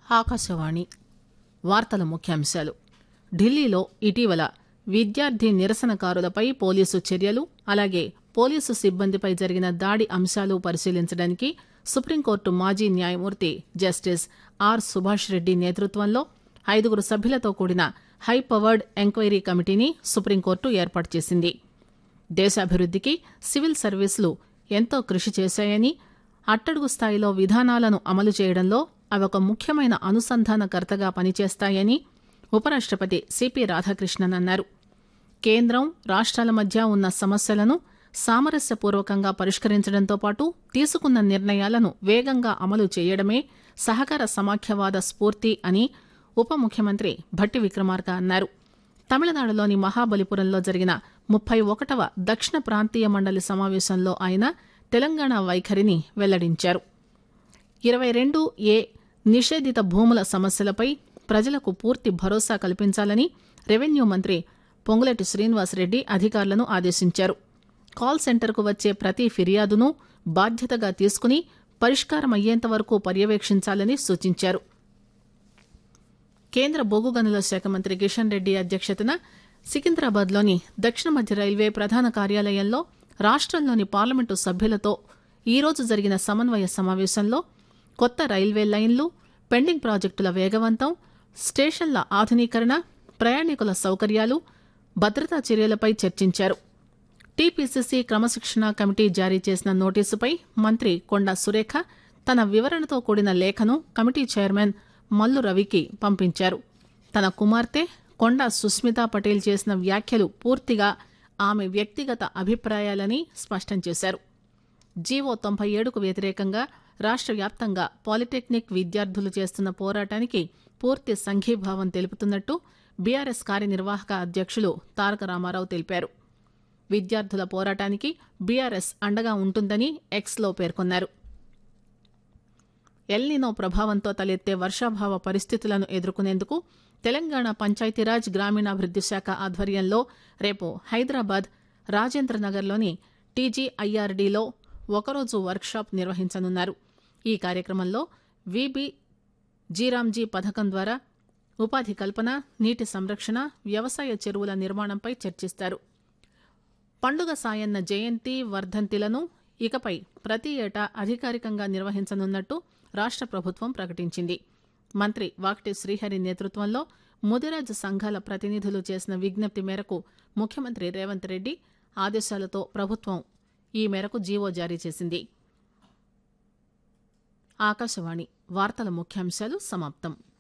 ఆకాశవాణి వార్తల ముఖ్యాంశాలు ఢిల్లీలో ఇటీవల విద్యార్థి నిరసనకారులపై పోలీసు చర్యలు అలాగే పోలీసు సిబ్బందిపై జరిగిన దాడి అంశాలు పరిశీలించడానికి సుప్రీంకోర్టు మాజీ న్యాయమూర్తి జస్టిస్ ఆర్ సుభాష్ రెడ్డి నేతృత్వంలో ఐదుగురు సభ్యులతో కూడిన హైపవర్డ్ ఎంక్వైరీ కమిటీని సుప్రీంకోర్టు ఏర్పాటు చేసింది దేశాభివృద్దికి సివిల్ సర్వీసులు ఎంతో కృషి చేశాయని అట్టడుగు స్థాయిలో విధానాలను అమలు చేయడంలో అవి ఒక ముఖ్యమైన అనుసంధానకర్తగా పనిచేస్తాయని ఉపరాష్టపతి సిపి రాధాకృష్ణన్ అన్నారు కేంద్రం రాష్ట్రాల మధ్య ఉన్న సమస్యలను సామరస్యపూర్వకంగా పరిష్కరించడంతో పాటు తీసుకున్న నిర్ణయాలను వేగంగా అమలు చేయడమే సహకార సమాఖ్యవాద స్ఫూర్తి అని ఉప ముఖ్యమంత్రి భట్టి విక్రమార్క అన్నారు తమిళనాడులోని మహాబలిపురంలో జరిగిన ముప్పై ఒకటవ దక్షిణ ప్రాంతీయ మండలి సమావేశంలో ఆయన తెలంగాణ వైఖరిని వెల్లడించారు ఇరవై రెండు ఏ నిషేధిత భూముల సమస్యలపై ప్రజలకు పూర్తి భరోసా కల్పించాలని రెవెన్యూ మంత్రి పొంగులేటి శ్రీనివాసరెడ్డి అధికారులను ఆదేశించారు కాల్ సెంటర్కు వచ్చే ప్రతి ఫిర్యాదును బాధ్యతగా తీసుకుని పరిష్కారమయ్యేంత వరకు పర్యవేక్షించాలని సూచించారు కేంద్ర బొగ్గు గనుల శాఖ మంత్రి కిషన్ రెడ్డి అధ్యక్షతన సికింద్రాబాద్లోని దక్షిణ మధ్య రైల్వే ప్రధాన కార్యాలయంలో రాష్టంలోని పార్లమెంటు సభ్యులతో ఈరోజు జరిగిన సమన్వయ సమావేశంలో కొత్త రైల్వే లైన్లు పెండింగ్ ప్రాజెక్టుల వేగవంతం స్టేషన్ల ఆధునీకరణ ప్రయాణికుల సౌకర్యాలు భద్రతా చర్యలపై చర్చించారు టీపీసీసీ క్రమశిక్షణ కమిటీ జారీ చేసిన నోటీసుపై మంత్రి కొండా సురేఖ తన వివరణతో కూడిన లేఖను కమిటీ చైర్మన్ మల్లు రవికి పంపించారు తన కుమార్తె కొండా సుస్మితా పటేల్ చేసిన వ్యాఖ్యలు పూర్తిగా ఆమె వ్యక్తిగత అభిప్రాయాలని స్పష్టం చేశారు జీవో తొంభై ఏడుకు వ్యతిరేకంగా రాష్ట్ర వ్యాప్తంగా పాలిటెక్నిక్ విద్యార్థులు చేస్తున్న పోరాటానికి పూర్తి సంఘీభావం తెలుపుతున్నట్టు బీఆర్ఎస్ కార్యనిర్వాహక అధ్యక్షులు తారక రామారావు తెలిపారు విద్యార్థుల పోరాటానికి బీఆర్ఎస్ అండగా ఉంటుందని ఎక్స్లో పేర్కొన్నారు ఎల్నినో ప్రభావంతో తలెత్తే వర్షాభావ పరిస్థితులను ఎదుర్కొనేందుకు తెలంగాణ పంచాయతీరాజ్ గ్రామీణాభివృద్ది శాఖ ఆధ్వర్యంలో రేపు హైదరాబాద్ రాజేంద్రనగర్లోని టీజీఐఆర్డీలో ఒకరోజు వర్క్షాప్ నిర్వహించనున్నారు ఈ కార్యక్రమంలో విబి జీరాంజీ పథకం ద్వారా ఉపాధి కల్పన నీటి సంరక్షణ వ్యవసాయ చెరువుల నిర్మాణంపై చర్చిస్తారు పండుగ సాయన్న జయంతి వర్ధంతిలను ఇకపై ప్రతి ఏటా అధికారికంగా నిర్వహించనున్నట్టు రాష్ట్ర ప్రభుత్వం ప్రకటించింది మంత్రి వాక్టి శ్రీహరి నేతృత్వంలో ముదిరాజ్ సంఘాల ప్రతినిధులు చేసిన విజ్ఞప్తి మేరకు ముఖ్యమంత్రి రేవంత్ రెడ్డి ఆదేశాలతో ప్రభుత్వం ఈ మేరకు జీవో జారీ చేసింది ఆకాశవాణి వార్తల ముఖ్యాంశాలు సమాప్తం